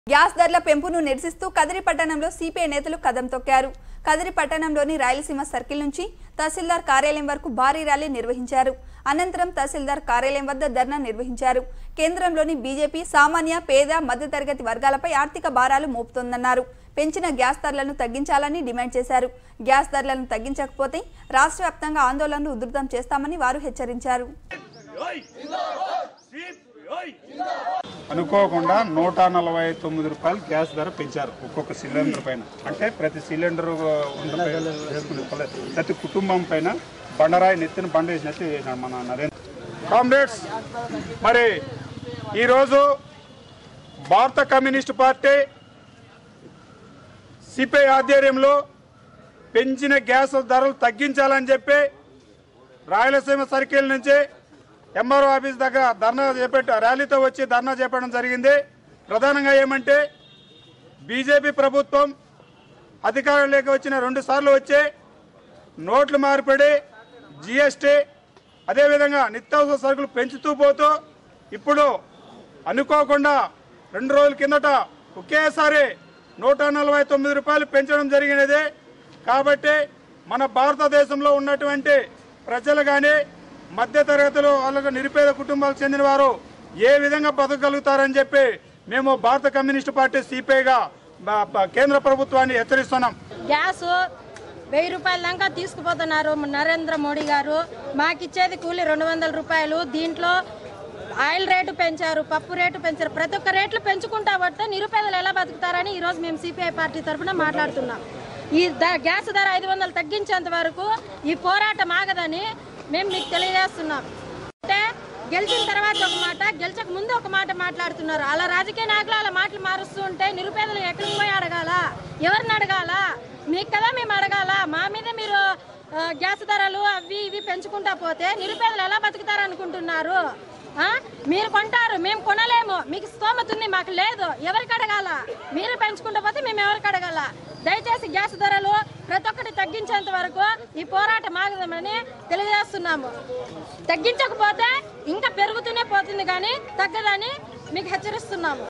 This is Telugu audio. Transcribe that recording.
గ్యాస్ ధరల పెంపును నిరసిస్తూ కదిరి పట్టణంలో సిపిఐ నేతలు కదం తొక్కారు కదిరి పట్టణంలోని రాయలసీమ సర్కిల్ నుంచి తహసీల్దార్ కార్యాలయం వరకు భారీ ర్యాలీ నిర్వహించారు అనంతరం తహసీల్దార్ కార్యాలయం వద్ద ధర్నా నిర్వహించారు కేంద్రంలోని బీజేపీ సామాన్య పేద మధ్యతరగతి వర్గాలపై ఆర్థిక భారాలు మోపుతోందన్నారు పెంచిన గ్యాస్ ధరలను తగ్గించాలని డిమాండ్ చేశారు గ్యాస్ ధరలను తగ్గించకపోతే రాష్ట్ర వ్యాప్తంగా ఆందోళనలు ఉధృతం చేస్తామని వారు హెచ్చరించారు అనుకోకుండా నూట నలభై తొమ్మిది రూపాయలు గ్యాస్ ధర పెంచారు ఒక్కొక్క సిలిండర్ పైన అంటే ప్రతి సిలిండర్ వేసుకునే పల్లె- ప్రతి కుటుంబం పైన బండరాయి నెత్తిన బండ వేసినట్టు వేసినాడు మన నరేంద్ర కామ్రేడ్స్ మరి ఈరోజు భారత కమ్యూనిస్ట్ పార్టీ సిపిఐ ఆధ్వర్యంలో పెంచిన గ్యాస్ ధరలు తగ్గించాలని చెప్పి రాయలసీమ సర్కిల్ నుంచి ఎంఆర్ఓ ఆఫీస్ దగ్గర ధర్నా చేపట్ట ర్యాలీతో వచ్చి ధర్నా చేపట్టడం జరిగింది ప్రధానంగా ఏమంటే బీజేపీ ప్రభుత్వం అధికారంలోకి వచ్చిన రెండు సార్లు వచ్చి నోట్లు మార్పిడి జిఎస్టీ అదేవిధంగా నిత్యావసర సరుకులు పెంచుతూ పోతూ ఇప్పుడు అనుకోకుండా రెండు రోజుల కిందట ఒకేసారి నూట నలభై తొమ్మిది రూపాయలు పెంచడం జరిగినది కాబట్టి మన భారతదేశంలో ఉన్నటువంటి ప్రజలు కానీ మధ్యతరగతిలో వాళ్ళకు నిరుపేద కుటుంబాలకు చెందిన వారు ఏ విధంగా బతకగలుగుతారని చెప్పి మేము భారత కమ్యూనిస్ట్ పార్టీ సిపిఐగా కేంద్ర ప్రభుత్వాన్ని హెచ్చరిస్తున్నాం గ్యాస్ వెయ్యి రూపాయల దాకా తీసుకుపోతున్నారు నరేంద్ర మోడీ గారు మాకిచ్చేది కూలి రెండు వందల రూపాయలు దీంట్లో ఆయిల్ రేటు పెంచారు పప్పు రేటు పెంచారు ప్రతి ఒక్క రేట్లు పెంచుకుంటా పడితే నిరుపేదలు ఎలా బతుకుతారని ఈరోజు మేము సిపిఐ పార్టీ తరఫున మాట్లాడుతున్నాం ఈ ద- గ్యాస్ ధర ఐదు వందలు తగ్గించేంత వరకు ఈ పోరాటం ఆగదని మేము మీకు తెలియజేస్తున్నాం అంటే గెలిచిన తర్వాత ఒక మాట గెలిచక ముందు ఒక మాట మాట్లాడుతున్నారు అలా రాజకీయ నాయకులు అలా మాటలు మారుస్తూ ఉంటే నిరుపేదలు ఎక్కడికి పోయి అడగాల ఎవరిని అడగాల మీకు కదా మేము అడగాల మా మీద మీరు ఆ, గ్యాస్ ధరలు అవి ఇవి పెంచుకుంటా పోతే నిరుపేదలు ఎలా బతుకుతారు అనుకుంటున్నారు ఆ? మీరు కొంటారు మేము కొనలేము మీకు స్తోమత ఉంది మాకు లేదు ఎవరికి అడగాల మీరు పెంచుకుంటా పోతే మేము ఎవరికి అడగాల దయచేసి గ్యాస్ ధరలు ప్రతి ఒక్కటి తగ్గించేంత వరకు ఈ పోరాటం ఆగదమని తెలియజేస్తున్నాము తగ్గించకపోతే ఇంకా పెరుగుతూనే పోతుంది కానీ తగ్గదని మీకు హెచ్చరిస్తున్నాము